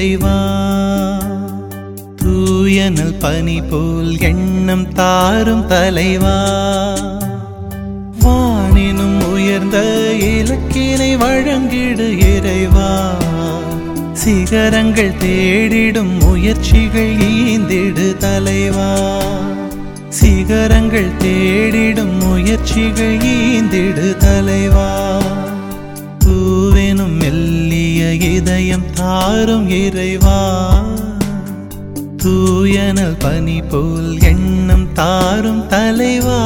இறைவா தூயனல் பனி போல் எண்ணம் தாரும் தலைவா வானினும் உயர்ந்த இலக்கினை வழங்கிடு இறைவா சிகரங்கள் தேடிடும் முயற்சிகள் ஈந்திடு தலைவா சிகரங்கள் தேடிடும் முயற்சிகள் ஈந்திடு தலைவா பூவெனும் மெல்லிய இதயம் தாரும் இறைவா தூயனல் பனி போல் எண்ணம் தாரும் தலைவா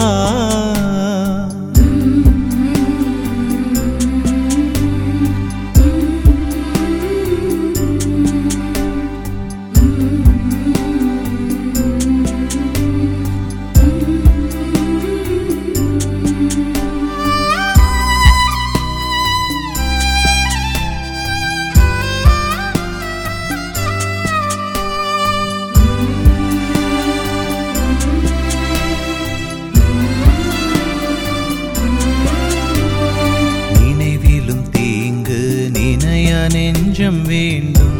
நினைவிலும் தீங்கு நினைய நெஞ்சம் வேண்டும்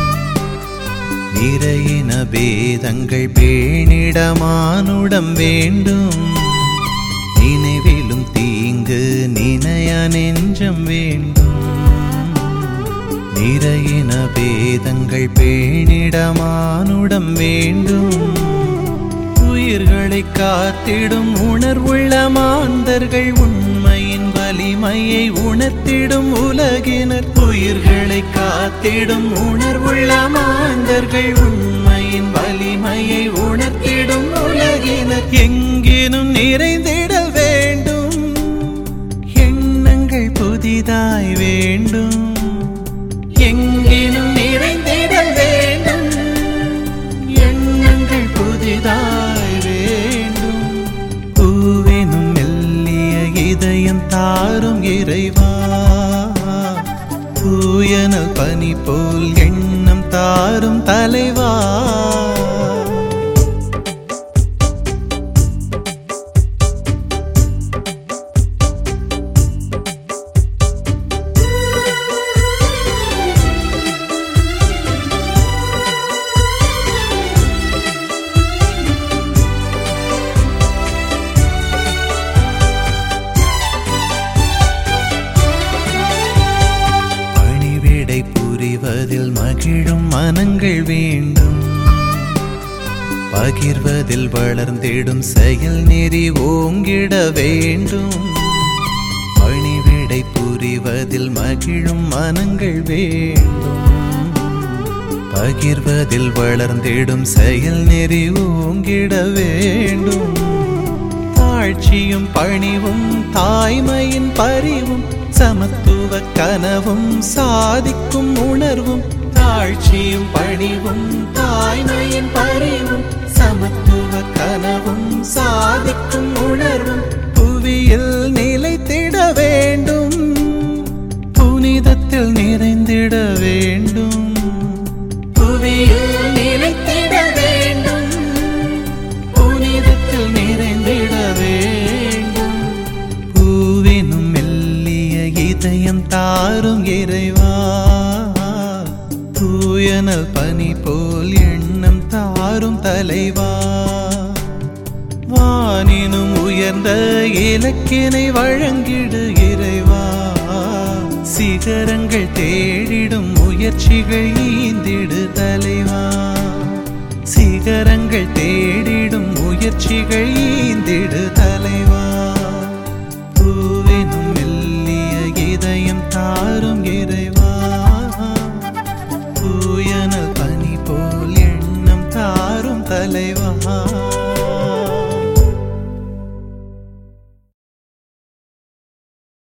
நிறையின பேதங்கள் பேணிடமானுடம் வேண்டும் நினைவிலும் தீங்கு நினைய நெஞ்சம் வேண்டும் நிறையின பேதங்கள் பேணிடமானுடம் வேண்டும் உயிர்களை காத்திடும் உணர்வுள்ள மாந்தர்கள் உண்மையின் வலிமையை உணர்த்திடும் உலகினர் உயிர்களை காத்திடும் உணர்வுள்ள மாந்தர்கள் உண்மையின் வலிமையை உணர்த்திடும் உலகினர் எங்கேனும் நிறைந்திட வேண்டும் எண்ணங்கள் புதிதாய் வேண்டும் எங்கேனும் நிறைந்திட வேண்டும் எண்ணங்கள் புதிதாய் வேண்டும் பூவெனும் மெல்லிய இதயம் தாரும் இறைவா தூயனல் பனி போல் எண்ணம் தாரும் தலைவா பணிவிடை புரிவதில் மகிழும் மனங்கள் வேண்டும் பகிர்வதில் வளர்ந்திடும் செயல் நெறி ஓங்கிட வேண்டும் பணிவிடை புரிவதில் மகிழும் மனங்கள் வேண்டும் பகிர்வதில் வளர்ந்திடும் செயல் நெறி ஓங்கிட வேண்டும் தாழ்ச்சியும் பணிவும் தாய்மையின் பரிவும் சமத்துவ கனவும் சாதிக்கும் உணர்வும் தாழ்ச்சியும் பணிவும் தாய்மையின் பரிவும் சமத்துவ கனவும் சாதிக்கும் உணர்வும் புவியில் நிலைத்திட வேண்டும் புனிதத்தில் நிறைந்திட வேண்டும் புவியில் நிலைத்திட வேண்டும் புனிதத்தில் நிறைந்திட வேண்டும் பூவெனும் மெல்லிய இதயம் தாரும் இறைவா தூயனல் பனி போல் எண்ணம் தாரும் தலைவா வானினும் உயர்ந்த இலக்கினை வழங்கிடு இறைவா சிகரங்கள் தேடிடும் முயற்சிகள் ஈந்திடு தலைவா சிகரங்கள் தேடிடும் முயற்சிகள் ஈந்திடு தலைவா பூவெனும் மெல்லிய இதயம் தாரும்